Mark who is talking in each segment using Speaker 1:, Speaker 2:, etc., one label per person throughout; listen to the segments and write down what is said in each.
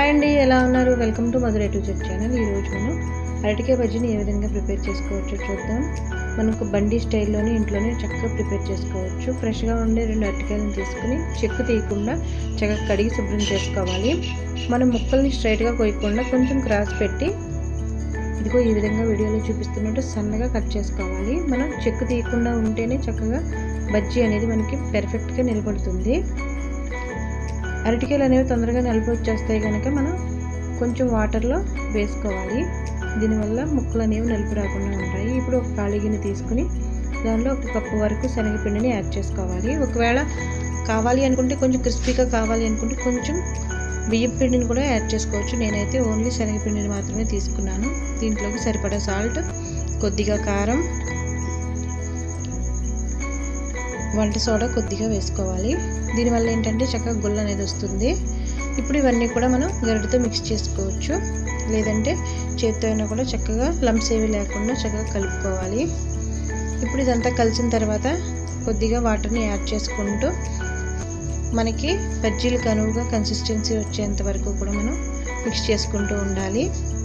Speaker 1: hi అండి ఎలా ఉన్నారు welcome to Madurai to chef channel ఈరోజు మనం అరటికాయ బజ్జీని ఏ విధంగా ప్రిపేర్ చేసుకోవచ్చో చూద్దాం మనకు బండి స్టైల్లోనే ఇంట్లోనే చక్కగా ప్రిపేర్ చేసుకోవచ్చు ఫ్రెష్గా ఉండే రెండు అరటికాయలను తీసుకుని చెక్కు తీయకుండా చక్కగా కడిగి శుభ్రం చేసుకోవాలి మనం ముక్కల్ని స్ట్రైట్గా కొయ్యకుండా కొంచెం క్రాస్ పెట్టి ఇదిగో ఈ విధంగా వీడియోలో చూపిస్తున్నట్టు సన్నగా కట్ చేసుకోవాలి మనం చెక్కు తీయకుండా ఉంటేనే చక్కగా బజ్జీ అనేది మనకి పెర్ఫెక్ట్గా నిలబడుతుంది అరటికాయలు అనేవి తొందరగా నలుపు వచ్చేస్తాయి కనుక మనం కొంచెం వాటర్లో వేసుకోవాలి దీనివల్ల ముక్కలు అనేవి నలుపు రాకుండా ఉంటాయి ఇప్పుడు ఒక ఖాళీ గిన్నె తీసుకుని దానిలో ఒక కప్పు వరకు శనగపిండిని యాడ్ చేసుకోవాలి ఒకవేళ కావాలి అనుకుంటే కొంచెం క్రిస్పీగా కావాలి అనుకుంటే కొంచెం బియ్యం పిండిని కూడా యాడ్ చేసుకోవచ్చు నేనైతే ఓన్లీ శనగపిండిని మాత్రమే తీసుకున్నాను దీంట్లోకి సరిపడా సాల్ట్ కొద్దిగా కారం వంట సోడా కొద్దిగా వేసుకోవాలి దీనివల్ల ఏంటంటే చక్కగా గుల్ల అనేది వస్తుంది ఇప్పుడు ఇవన్నీ కూడా మనం గరిటతో మిక్స్ చేసుకోవచ్చు లేదంటే చేత్తో అయినా కూడా చక్కగా లంప్స్ ఏవి లేకుండా చక్కగా కలుపుకోవాలి ఇప్పుడు ఇదంతా కలిసిన తర్వాత కొద్దిగా వాటర్ని యాడ్ చేసుకుంటూ మనకి బజ్జీలకు అనువుగా కన్సిస్టెన్సీ వచ్చేంత వరకు కూడా మనం మిక్స్ చేసుకుంటూ ఉండాలి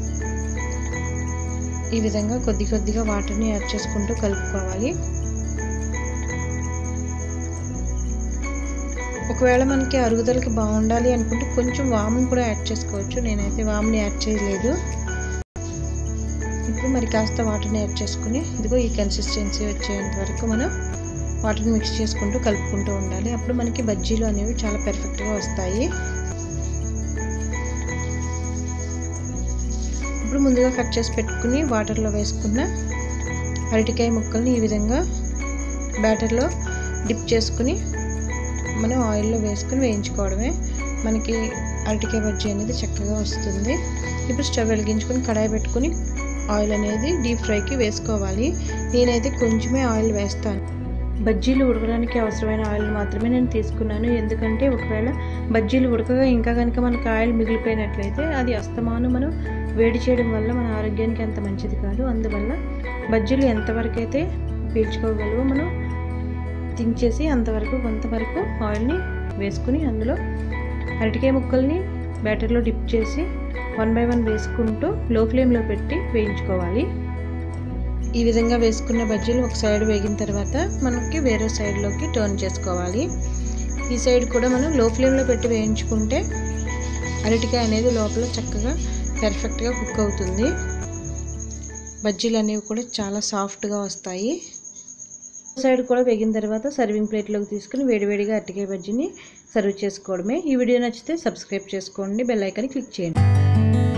Speaker 1: ఈ విధంగా కొద్ది కొద్దిగా వాటర్ని యాడ్ చేసుకుంటూ కలుపుకోవాలి ఒకవేళ మనకి అరుగుదలకి బాగుండాలి అనుకుంటే కొంచెం వామును కూడా యాడ్ చేసుకోవచ్చు నేనైతే వాముని యాడ్ చేయలేదు ఇప్పుడు మరి కాస్త వాటర్ని యాడ్ చేసుకుని ఇదిగో ఈ కన్సిస్టెన్సీ వచ్చేంత వరకు మనం వాటర్ని మిక్స్ చేసుకుంటూ కలుపుకుంటూ ఉండాలి అప్పుడు మనకి బజ్జీలు అనేవి చాలా పెర్ఫెక్ట్గా వస్తాయి ఇప్పుడు ముందుగా కట్ చేసి పెట్టుకుని వాటర్లో వేసుకున్న అరటికాయ ముక్కల్ని ఈ విధంగా బ్యాటర్లో డిప్ చేసుకుని మనం ఆయిల్లో వేసుకుని వేయించుకోవడమే మనకి అరటికాయ బజ్జీ అనేది చక్కగా వస్తుంది ఇప్పుడు స్టవ్ వెలిగించుకొని కడాయి పెట్టుకుని ఆయిల్ అనేది డీప్ ఫ్రైకి వేసుకోవాలి నేనైతే కొంచెమే ఆయిల్ వేస్తాను బజ్జీలు ఉడకడానికి అవసరమైన ఆయిల్ మాత్రమే నేను తీసుకున్నాను ఎందుకంటే ఒకవేళ బజ్జీలు ఉడకగా ఇంకా కనుక మనకి ఆయిల్ మిగిలిపోయినట్లయితే అది అస్తమాను మనం వేడి చేయడం వల్ల మన ఆరోగ్యానికి అంత మంచిది కాదు అందువల్ల బజ్జీలు ఎంతవరకు అయితే పీల్చుకోగలవో మనం దించేసి అంతవరకు కొంతవరకు ఆయిల్ని వేసుకుని అందులో అరటికాయ ముక్కల్ని బ్యాటర్లో డిప్ చేసి వన్ బై వన్ వేసుకుంటూ లో ఫ్లేమ్లో పెట్టి వేయించుకోవాలి ఈ విధంగా వేసుకున్న బజ్జీలు ఒక సైడ్ వేగిన తర్వాత మనకి వేరే సైడ్లోకి టర్న్ చేసుకోవాలి ఈ సైడ్ కూడా మనం లో ఫ్లేమ్లో పెట్టి వేయించుకుంటే అరటికాయ అనేది లోపల చక్కగా పెర్ఫెక్ట్గా కుక్ అవుతుంది బజ్జీలు అనేవి కూడా చాలా సాఫ్ట్గా వస్తాయి సైడ్ కూడా వేగిన తర్వాత సర్వింగ్ ప్లేట్లోకి తీసుకుని వేడివేడిగా అరటికాయ బజ్జీని సర్వ్ చేసుకోవడమే ఈ వీడియో నచ్చితే సబ్స్క్రైబ్ చేసుకోండి బెల్ ఐకాన్ క్లిక్ చేయండి